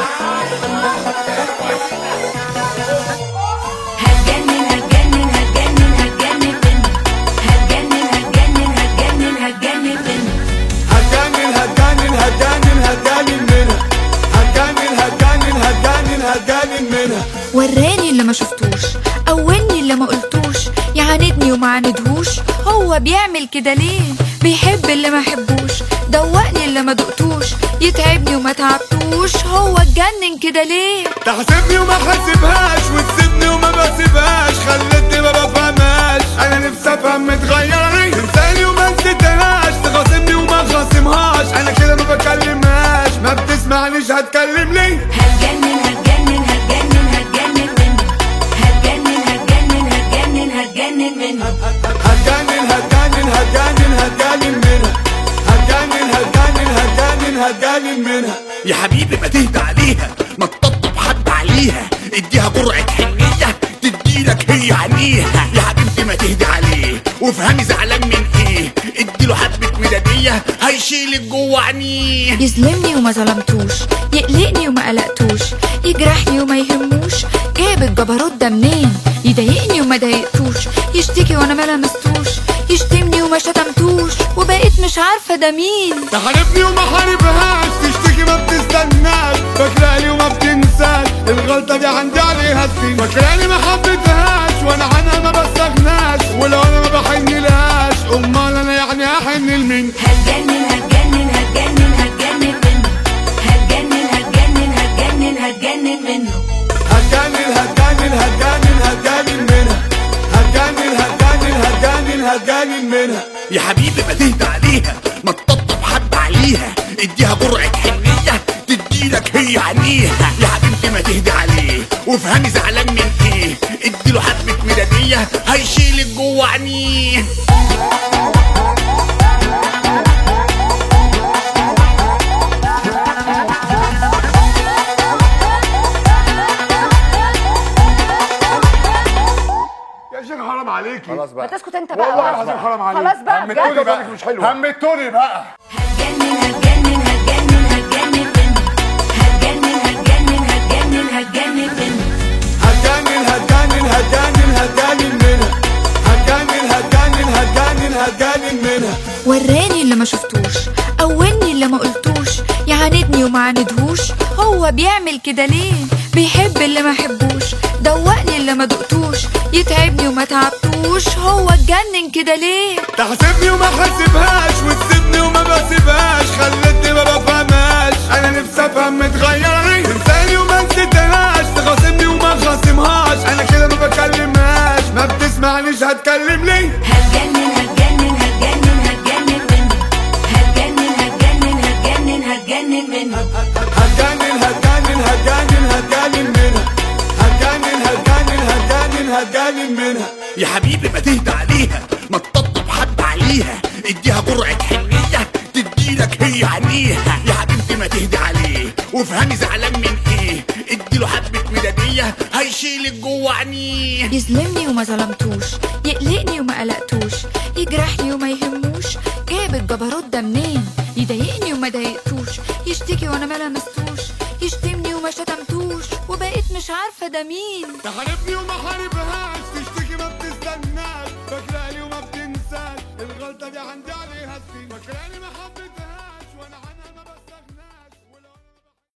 هتجنن هتجنن هتجنن هتجنن منه هتجنن هتجنن هتجنن هتجنن منه هتجنن هتجنن هتجنن هتجنن منها هتجنن هتجنن هتجنن هتجنن منها وراني اللي ما شفتوش قواني اللي ما قلتوش يعاندني وما عاندهوش هو بيعمل كده ليه بيحب اللي ما حبوش دوقني اللي ما دقتوش يتعبني وما تعبتوش هو اتجنن كده ليه تحسبني وما حاسبهاش وتسيبني وما بسيبهاش خلتني ما بفهمهاش انا نفسي افهم متغير ليه تنساني وما نسيتهاش تخاصمني وما خاصمهاش انا كده ما بكلمهاش ما بتسمعنيش هتكلم ليه هتجنن هتجنن هتجنن هتجنن منه هتجنن هتجنن هتجنن هتجنن منه هتجنن هتجنن هتجنن هتجنن منها هتجنن هتجنن هتجنن هتجنن منها يا حبيبي ما تهدى عليها ما تطبطب حد عليها اديها جرعة حنية تديلك هي عينيها يا حبيبتي ما تهدى عليه وافهمي زعلان من ايه اديله حبة ميلادية هيشيلك جوه عينيه يظلمني وما ظلمتوش يقلقني وما قلقتوش يجرحني وما يهموش جاب الجبروت ده منين يضايقني وما ضايقتوش يشتكي وانا ما لمستوش يشتمني وما شتمتوش وبقيت مش عارفه ده مين تحاربني وما حاربهاش تشتكي ما بتستناش فاكراني وما بتنساش الغلطة دي عندي عليها السين فاكراني ما حبيتهاش وانا عنها ما بستغناش ولو انا ما بحنلهاش امال انا يعني احن لمين هتجنن هتجنن هتجنن هتجنن منه هتجنن هتجنن هتجنن هتجنن منه هتجنن هتجنن هتجنن هتجنن منها هتجنن هتجنن هتجنن هتجنن منها يا حبيبي ما تهدى عليها ما تطبطب حد عليها اديها جرعة حنية تديلك هي عينيها يا حبيبتي ما تهدى عليه وافهمي زعلان من ايه اديله حبة ميلادية هيشيلك جوه عينيه يا شيخ حرام عليكي خلاص بقى تسكت انت بقى والله العظيم حرام عليكي خلاص بقى همتوني بجد. بقى مش حلوه همتوني بقى هتجنن هتجنن هتجنن هتجنن منه هتجنن هتجنن هتجنن هتجنن منه هتجنن هتجنن هتجنن هتجنن منها هتجنن هتجنن هتجنن هتجنن منها وراني اللي ما شفتوش قواني اللي ما قلتوش يعاندني وما عاندهوش هو بيعمل كده ليه بيحب اللي ما حبوش دوقني اللي ما دقتوش يتعبني وما تعبتوش هو اتجنن كده ليه تحسبني وما حاسبهاش وتسيبني وما بسيبهاش خلتني ما بفهمهاش انا نفسي افهم متغير ليه تنساني وما نسيتهاش تخاصمني وما خاصمهاش انا كده ما بكلمهاش ما بتسمعنيش هتكلم ليه هتجنن هتجنن هتجنن هتجنن منه هتجنن هتجنن هتجنن هتجنن منه هتجنن هتجنن هتجنن هتجنن منها هتجنن هتجنن هتجنن هتجنن منها يا حبيبي ما تهدى عليها ما تطبطب حد عليها اديها جرعة حنية تديلك هي عينيها يا حبيبتي ما تهدى عليه وافهمي زعلان من ايه اديله حبة ميلادية هيشيلك جوه عينيه يظلمني وما ظلمتوش يقلقني وما قلقتوش يجرحني وما يهموش جاب الجبروت ده منين يضايقني وما ضايقتوش يشتكي وانا ما لمستوش يشتمني وما شتمتوش وبقيت مش عارفه ده مين تحاربني وما حاربهاش تشتكي ما بتستناش فاكراني وما بتنساش الغلطة دي عندي عليها السين فاكراني ما حبيتهاش